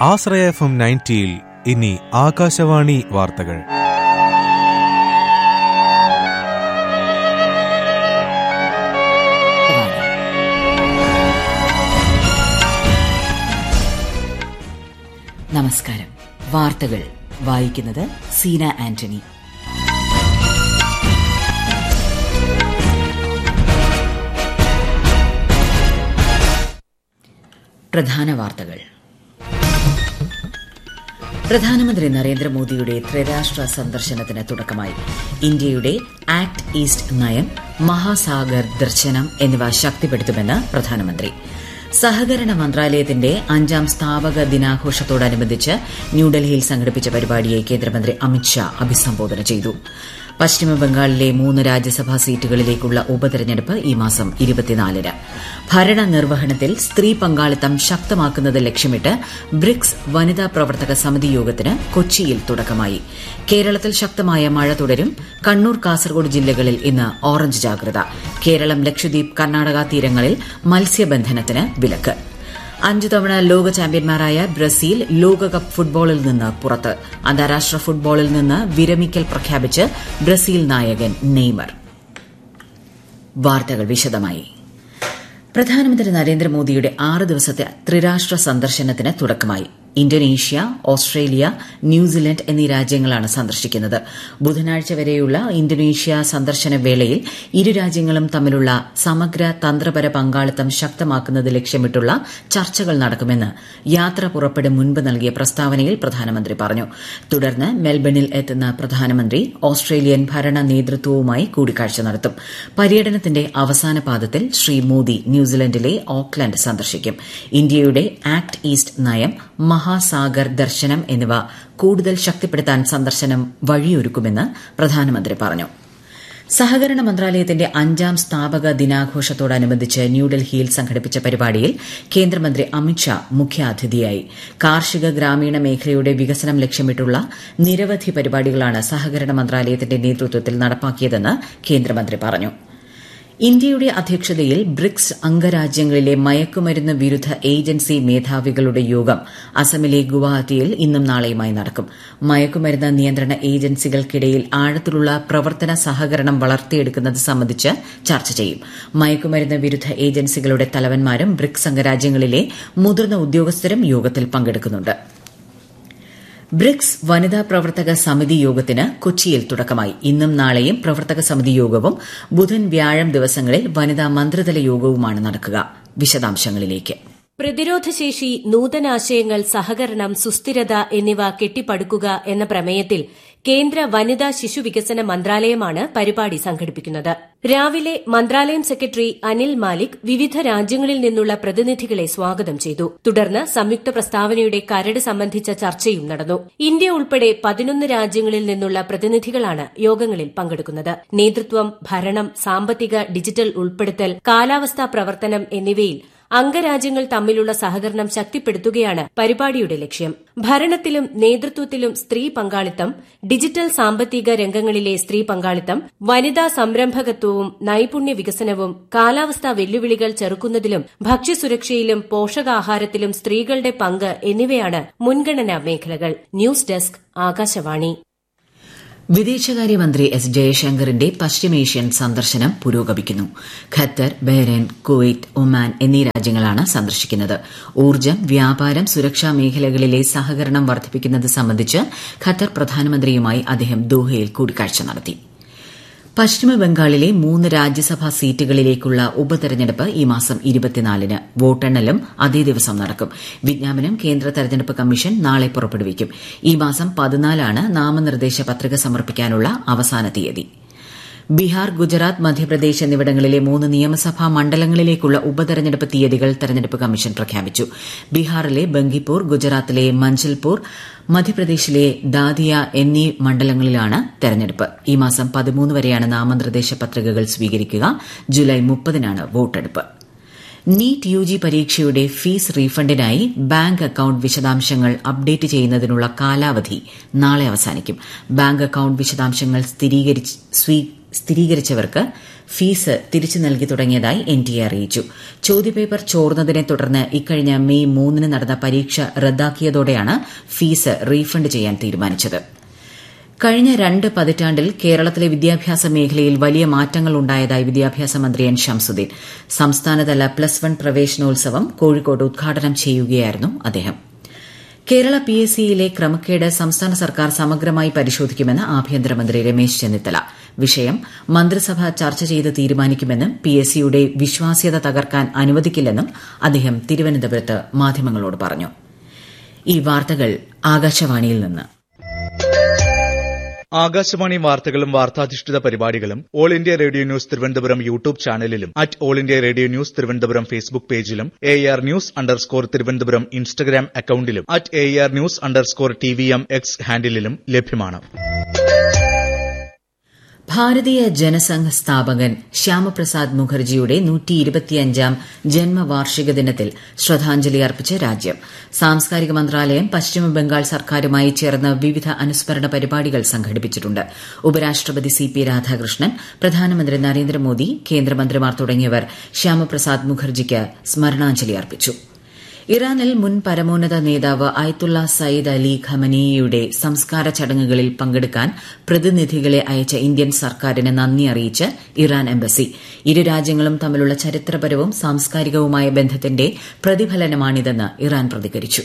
ആശ്രയ F M നയൻറ്റിയിൽ ഇനി ആകാശവാണി വാർത്തകൾ നമസ്കാരം വാർത്തകൾ വായിക്കുന്നത് സീന ആന്റണി പ്രധാന വാർത്തകൾ പ്രധാനമന്ത്രി നരേന്ദ്രമോദിയുടെ ത്രിരാഷ്ട്ര സന്ദർശനത്തിന് തുടക്കമായി ഇന്ത്യയുടെ ആക്ട് ഈസ്റ്റ് നയം മഹാസാഗർ ദർശനം എന്നിവ ശക്തിപ്പെടുത്തുമെന്ന് പ്രധാനമന്ത്രി സഹകരണ മന്ത്രാലയത്തിന്റെ അഞ്ചാം സ്ഥാപക ദിനാഘോഷത്തോടനുബന്ധിച്ച് ന്യൂഡൽഹിയിൽ സംഘടിപ്പിച്ച പരിപാടിയെ കേന്ദ്രമന്ത്രി അമിത്ഷാ അഭിസംബോധന ചെയ്തു പശ്ചിമബംഗാളിലെ മൂന്ന് രാജ്യസഭാ സീറ്റുകളിലേക്കുള്ള ഉപതെരഞ്ഞെടുപ്പ് ഈ മാസം ഇരുപത്തിനാലിന് ഭരണനിർവഹണത്തിൽ സ്ത്രീ പങ്കാളിത്തം ശക്തമാക്കുന്നത് ലക്ഷ്യമിട്ട് ബ്രിക്സ് വനിതാ പ്രവർത്തക സമിതി യോഗത്തിന് കൊച്ചിയിൽ തുടക്കമായി കേരളത്തിൽ ശക്തമായ മഴ തുടരും കണ്ണൂർ കാസർഗോഡ് ജില്ലകളിൽ ഇന്ന് ഓറഞ്ച് ജാഗ്രത കേരളം ലക്ഷദ്വീപ് കർണാടക തീരങ്ങളിൽ മത്സ്യബന്ധനത്തിന് വിലക്ക് അഞ്ചു തവണ ലോക ചാമ്പ്യന്മാരായ ബ്രസീൽ ലോകകപ്പ് ഫുട്ബോളിൽ നിന്ന് പുറത്ത് അന്താരാഷ്ട്ര ഫുട്ബോളിൽ നിന്ന് വിരമിക്കൽ പ്രഖ്യാപിച്ച് ബ്രസീൽ നായകൻ നെയ്മർ വാർത്തകൾ വിശദമായി പ്രധാനമന്ത്രി നരേന്ദ്രമോദിയുടെ ആറ് ദിവസത്തെ ത്രിരാഷ്ട്ര സന്ദർശനത്തിന് തുടക്കമായി ഇന്തോനേഷ്യ ഓസ്ട്രേലിയ ന്യൂസിലൻഡ് എന്നീ രാജ്യങ്ങളാണ് സന്ദർശിക്കുന്നത് ബുധനാഴ്ച വരെയുള്ള ഇന്തോനേഷ്യ സന്ദർശന വേളയിൽ ഇരു രാജ്യങ്ങളും തമ്മിലുള്ള സമഗ്ര തന്ത്രപര പങ്കാളിത്തം ശക്തമാക്കുന്നത് ലക്ഷ്യമിട്ടുള്ള ചർച്ചകൾ നടക്കുമെന്ന് യാത്ര പുറപ്പെടും മുൻപ് നൽകിയ പ്രസ്താവനയിൽ പ്രധാനമന്ത്രി പറഞ്ഞു തുടർന്ന് മെൽബണിൽ എത്തുന്ന പ്രധാനമന്ത്രി ഓസ്ട്രേലിയൻ ഭരണ നേതൃത്വവുമായി കൂടിക്കാഴ്ച നടത്തും പര്യടനത്തിന്റെ അവസാന പാദത്തിൽ ശ്രീ മോദി ന്യൂസിലൻഡിലെ ഓക്ലൻഡ് സന്ദർശിക്കും ഇന്ത്യയുടെ ആക്ട് ഈസ്റ്റ് നയം മഹാസാഗർ ദർശനം എന്നിവ കൂടുതൽ ശക്തിപ്പെടുത്താൻ സന്ദർശനം വഴിയൊരുക്കുമെന്ന് പ്രധാനമന്ത്രി പറഞ്ഞു സഹകരണ മന്ത്രാലയത്തിന്റെ അഞ്ചാം സ്ഥാപക ദിനാഘോഷത്തോടനുബന്ധിച്ച് ന്യൂഡൽഹിയിൽ സംഘടിപ്പിച്ച പരിപാടിയിൽ കേന്ദ്രമന്ത്രി അമിത്ഷാ മുഖ്യാതിഥിയായി കാർഷിക ഗ്രാമീണ മേഖലയുടെ വികസനം ലക്ഷ്യമിട്ടുള്ള നിരവധി പരിപാടികളാണ് സഹകരണ മന്ത്രാലയത്തിന്റെ നേതൃത്വത്തിൽ നടപ്പാക്കിയതെന്ന് കേന്ദ്രമന്ത്രി പറഞ്ഞു ഇന്ത്യയുടെ അധ്യക്ഷതയിൽ ബ്രിക്സ് അംഗരാജ്യങ്ങളിലെ മയക്കുമരുന്ന് വിരുദ്ധ ഏജൻസി മേധാവികളുടെ യോഗം അസമിലെ ഗുവാഹത്തിയിൽ ഇന്നും നാളെയുമായി നടക്കും മയക്കുമരുന്ന് നിയന്ത്രണ ഏജൻസികൾക്കിടയിൽ ആഴത്തിലുള്ള പ്രവർത്തന സഹകരണം വളർത്തിയെടുക്കുന്നത് സംബന്ധിച്ച് ചർച്ച ചെയ്യും മയക്കുമരുന്ന് വിരുദ്ധ ഏജൻസികളുടെ തലവന്മാരും ബ്രിക്സ് അംഗരാജ്യങ്ങളിലെ മുതിർന്ന ഉദ്യോഗസ്ഥരും യോഗത്തിൽ പങ്കെടുക്കുന്നുണ്ട് ബ്രിക്സ് വനിതാ പ്രവർത്തക സമിതി യോഗത്തിന് കൊച്ചിയിൽ തുടക്കമായി ഇന്നും നാളെയും പ്രവർത്തക സമിതി യോഗവും ബുധൻ വ്യാഴം ദിവസങ്ങളിൽ വനിതാ മന്ത്രിതല യോഗവുമാണ് നടക്കുക വിശദാംശങ്ങളിലേക്ക് പ്രതിരോധശേഷി നൂതനാശയങ്ങൾ സഹകരണം സുസ്ഥിരത എന്നിവ കെട്ടിപ്പടുക്കുക എന്ന പ്രമേയത്തിൽ കേന്ദ്ര വനിതാ ശിശു വികസന മന്ത്രാലയമാണ് പരിപാടി സംഘടിപ്പിക്കുന്നത് രാവിലെ മന്ത്രാലയം സെക്രട്ടറി അനിൽ മാലിക് വിവിധ രാജ്യങ്ങളിൽ നിന്നുള്ള പ്രതിനിധികളെ സ്വാഗതം ചെയ്തു തുടർന്ന് സംയുക്ത പ്രസ്താവനയുടെ കരട് സംബന്ധിച്ച ചർച്ചയും നടന്നു ഇന്ത്യ ഉൾപ്പെടെ പതിനൊന്ന് രാജ്യങ്ങളിൽ നിന്നുള്ള പ്രതിനിധികളാണ് യോഗങ്ങളിൽ പങ്കെടുക്കുന്നത് നേതൃത്വം ഭരണം സാമ്പത്തിക ഡിജിറ്റൽ ഉൾപ്പെടുത്തൽ കാലാവസ്ഥാ പ്രവർത്തനം എന്നിവയിൽ അംഗരാജ്യങ്ങൾ തമ്മിലുള്ള സഹകരണം ശക്തിപ്പെടുത്തുകയാണ് പരിപാടിയുടെ ലക്ഷ്യം ഭരണത്തിലും നേതൃത്വത്തിലും സ്ത്രീ പങ്കാളിത്തം ഡിജിറ്റൽ സാമ്പത്തിക രംഗങ്ങളിലെ സ്ത്രീ പങ്കാളിത്തം വനിതാ സംരംഭകത്വവും നൈപുണ്യ വികസനവും കാലാവസ്ഥാ വെല്ലുവിളികൾ ചെറുക്കുന്നതിലും ഭക്ഷ്യസുരക്ഷയിലും പോഷകാഹാരത്തിലും സ്ത്രീകളുടെ പങ്ക് എന്നിവയാണ് മുൻഗണനാ മേഖലകൾ ന്യൂസ് ഡെസ്ക് ആകാശവാണി വിദേശകാര്യമന്ത്രി എസ് ജയശങ്കറിന്റെ പശ്ചിമേഷ്യൻ സന്ദർശനം പുരോഗമിക്കുന്നു ഖത്തർ ബഹ്റൈൻ കുവൈറ്റ് ഒമാൻ എന്നീ രാജ്യങ്ങളാണ് സന്ദർശിക്കുന്നത് ഊർജ്ജം വ്യാപാരം സുരക്ഷാ മേഖലകളിലെ സഹകരണം വർദ്ധിപ്പിക്കുന്നത് സംബന്ധിച്ച് ഖത്തർ പ്രധാനമന്ത്രിയുമായി അദ്ദേഹം ദോഹയിൽ കൂടിക്കാഴ്ച നടത്തി പശ്ചിമബംഗാളിലെ മൂന്ന് രാജ്യസഭാ സീറ്റുകളിലേക്കുള്ള ഉപതെരഞ്ഞെടുപ്പ് ഈ മാസം ഇരുപത്തിനാലിന് വോട്ടെണ്ണലും അതേ ദിവസം നടക്കും വിജ്ഞാപനം കേന്ദ്ര തെരഞ്ഞെടുപ്പ് കമ്മീഷൻ നാളെ പുറപ്പെടുവിക്കും ഈ മാസം പതിനാലാണ് നാമനിർദ്ദേശ പത്രിക സമർപ്പിക്കാനുള്ള അവസാന തീയതി ബീഹാർ ഗുജറാത്ത് മധ്യപ്രദേശ് എന്നിവിടങ്ങളിലെ മൂന്ന് നിയമസഭാ മണ്ഡലങ്ങളിലേക്കുള്ള ഉപതെരഞ്ഞെടുപ്പ് തീയതികൾ തെരഞ്ഞെടുപ്പ് കമ്മീഷൻ പ്രഖ്യാപിച്ചു ബീഹാറിലെ ബങ്കിപ്പൂർ ഗുജറാത്തിലെ മഞ്ചൽപൂർ മധ്യപ്രദേശിലെ ദാദിയ എന്നീ മണ്ഡലങ്ങളിലാണ് തെരഞ്ഞെടുപ്പ് ഈ മാസം പതിമൂന്ന് വരെയാണ് നാമനിർദ്ദേശ പത്രികകൾ സ്വീകരിക്കുക ജൂലൈ മുപ്പതിനാണ് വോട്ടെടുപ്പ് നീറ്റ് യു ജി പരീക്ഷയുടെ ഫീസ് റീഫണ്ടിനായി ബാങ്ക് അക്കൌണ്ട് വിശദാംശങ്ങൾ അപ്ഡേറ്റ് ചെയ്യുന്നതിനുള്ള കാലാവധി നാളെ അവസാനിക്കും ബാങ്ക് അക്കൌണ്ട് വിശദാംശങ്ങൾ സ്ഥിരീകരിച്ചവർക്ക് ഫീസ് തിരിച്ചു നൽകി തുടങ്ങിയതായി എൻ ടി എ അറിയിച്ചു ചോദ്യപേപ്പർ ചോർന്നതിനെ തുടർന്ന് ഇക്കഴിഞ്ഞ മെയ് മൂന്നിന് നടന്ന പരീക്ഷ റദ്ദാക്കിയതോടെയാണ് ഫീസ് റീഫണ്ട് ചെയ്യാൻ തീരുമാനിച്ചത് കഴിഞ്ഞ രണ്ട് പതിറ്റാണ്ടിൽ കേരളത്തിലെ വിദ്യാഭ്യാസ മേഖലയിൽ വലിയ മാറ്റങ്ങൾ ഉണ്ടായതായി വിദ്യാഭ്യാസ മന്ത്രി എൻ ഷംസുദ്ദീൻ സംസ്ഥാനതല പ്ലസ് വൺ പ്രവേശനോത്സവം കോഴിക്കോട് ഉദ്ഘാടനം ചെയ്യുകയായിരുന്നു അദ്ദേഹം കേരള പി എസ് സിയിലെ ക്രമക്കേട് സംസ്ഥാന സർക്കാർ സമഗ്രമായി പരിശോധിക്കുമെന്ന് ആഭ്യന്തരമന്ത്രി രമേശ് ചെന്നിത്തല വിഷയം മന്ത്രിസഭ ചർച്ച ചെയ്ത് തീരുമാനിക്കുമെന്നും പി എസ് സിയുടെ വിശ്വാസ്യത തകർക്കാൻ അനുവദിക്കില്ലെന്നും അദ്ദേഹം തിരുവനന്തപുരത്ത് മാധ്യമങ്ങളോട് പറഞ്ഞു ഈ വാർത്തകൾ ആകാശവാണിയിൽ നിന്ന് ആകാശവാണി വാർത്തകളും വാർത്താധിഷ്ഠിത പരിപാടികളും all India radio news Thiruvananthapuram YouTube ചാനലിലും at all India radio news Thiruvananthapuram Facebook പേജിലും A R news underscore Thiruvananthapuram Instagram അക്കൌണ്ടിലും at A R news underscore T V M X ഹാൻഡിലും ലഭ്യമാണ് ഭാരതീയ ജനസംഘ് സ്ഥാപകൻ ശ്യാമപ്രസാദ് മുഖർജിയുടെ നൂറ്റിയിരുപത്തിയഞ്ചാം ജന്മവാർഷിക ദിനത്തിൽ ശ്രദ്ധാഞ്ജലി അർപ്പിച്ച് രാജ്യം സാംസ്കാരിക മന്ത്രാലയം പശ്ചിമബംഗാൾ സർക്കാരുമായി ചേർന്ന് വിവിധ അനുസ്മരണ പരിപാടികൾ സംഘടിപ്പിച്ചിട്ടുണ്ട് ഉപരാഷ്ട്രപതി സി പി രാധാകൃഷ്ണൻ പ്രധാനമന്ത്രി നരേന്ദ്രമോദി കേന്ദ്രമന്ത്രിമാർ തുടങ്ങിയവർ ശ്യാമപ്രസാദ് മുഖർജിക്ക് സ്മരണാഞ്ജലി അർപ്പിച്ചു ഇറാനിൽ മുൻ പരമോന്നത നേതാവ് അയത്തുള്ള സയ്യിദ് അലി ഖമനേയുടെ സംസ്കാര ചടങ്ങുകളിൽ പങ്കെടുക്കാൻ പ്രതിനിധികളെ അയച്ച ഇന്ത്യൻ സർക്കാരിന് നന്ദി അറിയിച്ച് ഇറാൻ എംബസി ഇരു രാജ്യങ്ങളും തമ്മിലുള്ള ചരിത്രപരവും സാംസ്കാരികവുമായ ബന്ധത്തിന്റെ പ്രതിഫലനമാണിതെന്ന് ഇറാൻ പ്രതികരിച്ചു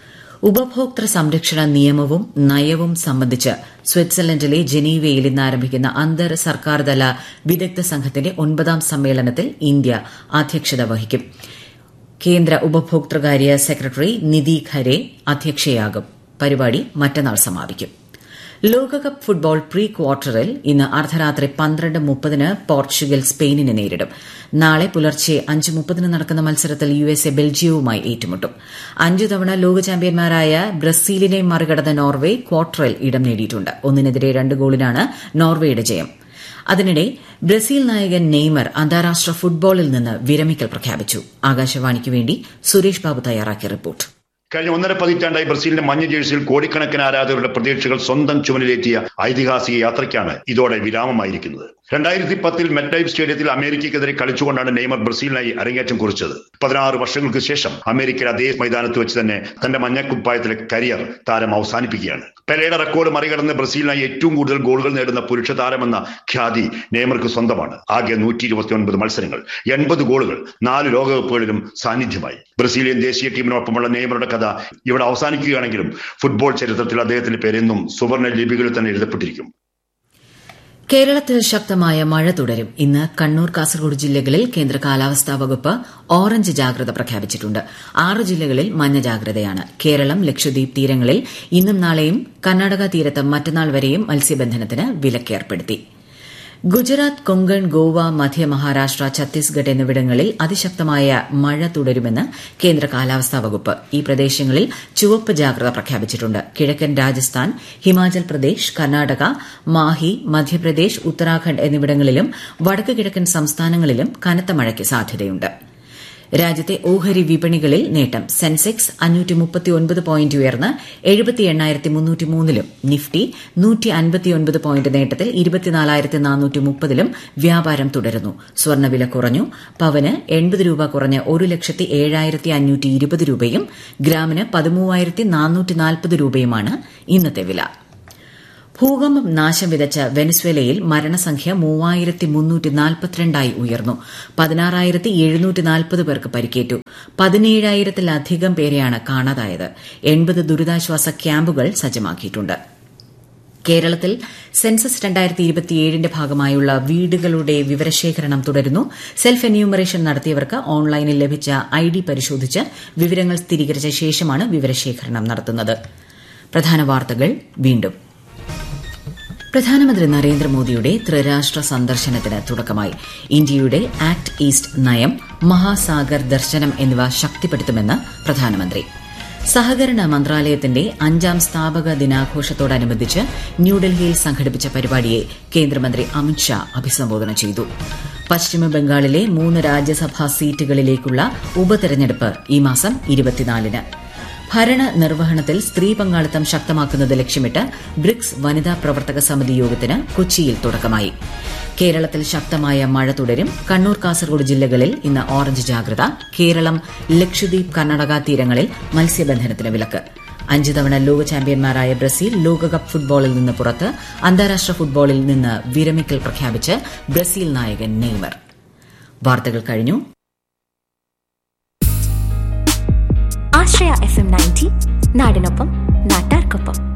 ഉപഭോക്തൃ സംരക്ഷണ നിയമവും നയവും സംബന്ധിച്ച് സ്വിറ്റ്സർലൻഡിലെ ജനീവയിൽ ഇന്ന് ആരംഭിക്കുന്ന അന്തർ സർക്കാർതല വിദഗ്ധ സംഘത്തിന്റെ ഒൻപതാം സമ്മേളനത്തിൽ ഇന്ത്യ അധ്യക്ഷത വഹിക്കും കേന്ദ്ര ഉപഭോക്തൃകാര്യ സെക്രട്ടറി നിധി ഖരെ അധ്യക്ഷയാകും പരിപാടി മറ്റന്നാൾ സമാപിക്കും ലോകകപ്പ് ഫുട്ബോൾ പ്രീ ക്വാർട്ടറിൽ ഇന്ന് അർദ്ധരാത്രി പന്ത്രണ്ട് മുപ്പതിന് പോർച്ചുഗൽ സ്പെയിനിനെ നേരിടും നാളെ പുലർച്ചെ അഞ്ച് മുപ്പതിന് നടക്കുന്ന മത്സരത്തിൽ യു എസ് എ ബെൽജിയവുമായി ഏറ്റുമുട്ടും അഞ്ചു തവണ ലോക ചാമ്പ്യന്മാരായ ബ്രസീലിനെ മറികടന്ന നോർവെ ക്വാർട്ടറിൽ ഇടം നേടിയിട്ടുണ്ട് ഒന്നിനെതിരെ രണ്ട് ഗോളിനാണ് നോർവെയുടെ ജയം അതിനിടെ ബ്രസീൽ നായകൻ നെയ്മർ അന്താരാഷ്ട്ര ഫുട്ബോളിൽ നിന്ന് വിരമിക്കൽ പ്രഖ്യാപിച്ചു ആകാശവാണിക്ക് വേണ്ടി സുരേഷ് ബാബു തയ്യാറാക്കിയ റിപ്പോർട്ട് കഴിഞ്ഞ ഒന്നര പതിറ്റാണ്ടായി ബ്രസീലിന്റെ മഞ്ഞ ജേഴ്സിയിൽ കോടിക്കണക്കിന് ആരാധകരുടെ പ്രതീക്ഷകൾ സ്വന്തം ചുമലിലേറ്റിയ ഐതിഹാസിക യാത്രയ്ക്കാണ് ഇതോടെ വിരാമമായിരിക്കുന്നത് രണ്ടായിരത്തി പത്തിൽ മെറ്റൈവ് സ്റ്റേഡിയത്തിൽ അമേരിക്കയ്ക്കെതിരെ കളിച്ചുകൊണ്ടാണ് നെയ്മർ ബ്രസീലിനായി അരങ്ങേറ്റം കുറിച്ചത് പതിനാറ് വർഷങ്ങൾക്ക് ശേഷം അമേരിക്കയിൽ അതേ മൈതാനത്ത് വെച്ച് തന്നെ തന്റെ മഞ്ഞക്കുപ്പായത്തിലെ കരിയർ താരം അവസാനിപ്പിക്കുകയാണ് പെലയുടെ റെക്കോർഡ് മറികടന്ന് ബ്രസീലിനായി ഏറ്റവും കൂടുതൽ ഗോളുകൾ നേടുന്ന പുരുഷ താരമെന്ന ഖ്യാതി നെയ്മർക്ക് സ്വന്തമാണ് ആകെ നൂറ്റി ഇരുപത്തിയൊൻപത് മത്സരങ്ങൾ എൺപത് ഗോളുകൾ നാല് ലോകകപ്പുകളിലും സാന്നിധ്യമായി ബ്രസീലിയൻ ദേശീയ ടീമിനൊപ്പമുള്ള നെയ്മറുടെ കഥ ഇവിടെ അവസാനിക്കുകയാണെങ്കിലും ഫുട്ബോൾ ചരിത്രത്തിൽ അദ്ദേഹത്തിന്റെ പേരെന്നും സുവർണ ലിപികളിൽ തന്നെ എഴുതപ്പെട്ടിരിക്കും കേരളത്തിൽ ശക്തമായ മഴ തുടരും ഇന്ന് കണ്ണൂർ കാസർഗോഡ് ജില്ലകളിൽ കേന്ദ്ര കാലാവസ്ഥാ വകുപ്പ് ഓറഞ്ച് ജാഗ്രത പ്രഖ്യാപിച്ചിട്ടുണ്ട് ആറ് ജില്ലകളിൽ മഞ്ഞ ജാഗ്രതയാണ് കേരളം ലക്ഷദ്വീപ് തീരങ്ങളിൽ ഇന്നും നാളെയും കർണാടക തീരത്ത് മറ്റന്നാൾ വരെയും മത്സ്യബന്ധനത്തിന് വിലക്കേർപ്പെടുത്തി ഗുജറാത്ത് കൊങ്കൺ ഗോവ മധ്യ മഹാരാഷ്ട്ര ഛത്തീസ്ഗഡ് എന്നിവിടങ്ങളിൽ അതിശക്തമായ മഴ തുടരുമെന്ന് കേന്ദ്ര കാലാവസ്ഥാ വകുപ്പ് ഈ പ്രദേശങ്ങളിൽ ചുവപ്പ് ജാഗ്രത പ്രഖ്യാപിച്ചിട്ടുണ്ട് കിഴക്കൻ രാജസ്ഥാൻ ഹിമാചൽ പ്രദേശ് കർണാടക മാഹി മധ്യപ്രദേശ് ഉത്തരാഖണ്ഡ് എന്നിവിടങ്ങളിലും വടക്ക് കിഴക്കൻ സംസ്ഥാനങ്ങളിലും കനത്ത മഴയ്ക്ക് സാധ്യതയുണ്ട് രാജ്യത്തെ ഓഹരി വിപണികളിൽ നേട്ടം സെൻസെക്സ് അഞ്ഞൂറ്റി മുപ്പത്തിയൊൻപത് പോയിന്റ് ഉയർന്ന് എഴുപത്തി എണ്ണായിരത്തി മുന്നൂറ്റി മൂന്നിലും നിഫ്റ്റി നൂറ്റി അൻപത്തിയൊൻപത് പോയിന്റ് നേട്ടത്തിൽ ഇരുപത്തിനാലായിരത്തി നാനൂറ്റി മുപ്പതിലും വ്യാപാരം തുടരുന്നു സ്വർണ്ണവില കുറഞ്ഞു പവന് എൺപത് രൂപ കുറഞ്ഞ് ഒരു ലക്ഷത്തി ഏഴായിരത്തി അഞ്ഞൂറ്റി ഇരുപത് രൂപയും ഗ്രാമിന് പതിമൂവായിരത്തി നാനൂറ്റി നാൽപ്പത് രൂപയുമാണ് ഇന്നത്തെ വില ഭൂകമ്പം നാശം വിതച്ച വെനസ്വേലയിൽ മരണസംഖ്യ മൂവായിരത്തി മുന്നൂറ്റി നാൽപ്പത്തിരണ്ടായി ഉയർന്നു പതിനാറായിരത്തി എഴുന്നൂറ്റി നാൽപ്പത് പേർക്ക് പരിക്കേറ്റു പതിനേഴായിരത്തിലധികം പേരെയാണ് കാണാതായത് എൺപത് ദുരിതാശ്വാസ ക്യാമ്പുകൾ സജ്ജമാക്കിയിട്ടുണ്ട് കേരളത്തിൽ സെൻസസ് രണ്ടായിരത്തി ഇരുപത്തിയേഴിന്റെ ഭാഗമായുള്ള വീടുകളുടെ വിവരശേഖരണം തുടരുന്നു സെൽഫ് എന്യൂമറേഷൻ നടത്തിയവർക്ക് ഓൺലൈനിൽ ലഭിച്ച ഐ ഡി പരിശോധിച്ച് വിവരങ്ങൾ സ്ഥിരീകരിച്ച ശേഷമാണ് വിവരശേഖരണം നടത്തുന്നത് പ്രധാന വാർത്തകൾ വീണ്ടും പ്രധാനമന്ത്രി നരേന്ദ്രമോദിയുടെ ത്രിരാഷ്ട്ര സന്ദർശനത്തിന് തുടക്കമായി ഇന്ത്യയുടെ ആക്ട് ഈസ്റ്റ് നയം മഹാസാഗർ ദർശനം എന്നിവ ശക്തിപ്പെടുത്തുമെന്ന് പ്രധാനമന്ത്രി സഹകരണ മന്ത്രാലയത്തിന്റെ അഞ്ചാം സ്ഥാപക ദിനാഘോഷത്തോടനുബന്ധിച്ച് ന്യൂഡൽഹിയിൽ സംഘടിപ്പിച്ച പരിപാടിയെ കേന്ദ്രമന്ത്രി അമിത്ഷാ അഭിസംബോധന ചെയ്തു പശ്ചിമബംഗാളിലെ മൂന്ന് രാജ്യസഭാ സീറ്റുകളിലേക്കുള്ള ഉപതെരഞ്ഞെടുപ്പ് ഈ മാസം ഇരുപത്തിനാലിന് ഭരണ നിർവഹണത്തിൽ സ്ത്രീ പങ്കാളിത്തം ശക്തമാക്കുന്നത് ലക്ഷ്യമിട്ട് ബ്രിക്സ് വനിതാ പ്രവർത്തക സമിതി യോഗത്തിന് കൊച്ചിയിൽ തുടക്കമായി കേരളത്തിൽ ശക്തമായ മഴ തുടരും കണ്ണൂർ കാസർഗോഡ് ജില്ലകളിൽ ഇന്ന് ഓറഞ്ച് ജാഗ്രത കേരളം ലക്ഷദ്വീപ് കർണാടക തീരങ്ങളിൽ മത്സ്യബന്ധനത്തിന് വിലക്ക് അഞ്ച് തവണ ലോക ചാമ്പ്യന്മാരായ ബ്രസീൽ ലോകകപ്പ് ഫുട്ബോളിൽ നിന്ന് പുറത്ത് അന്താരാഷ്ട്ര ഫുട്ബോളിൽ നിന്ന് വിരമിക്കൽ പ്രഖ്യാപിച്ച് ബ്രസീൽ നായകൻ നെയ്മർ വാർത്തകൾ കഴിഞ്ഞു ആശ്രയ എഫ് എം നയൻറ്റി നാടിനൊപ്പം നാട്ടാർക്കൊപ്പം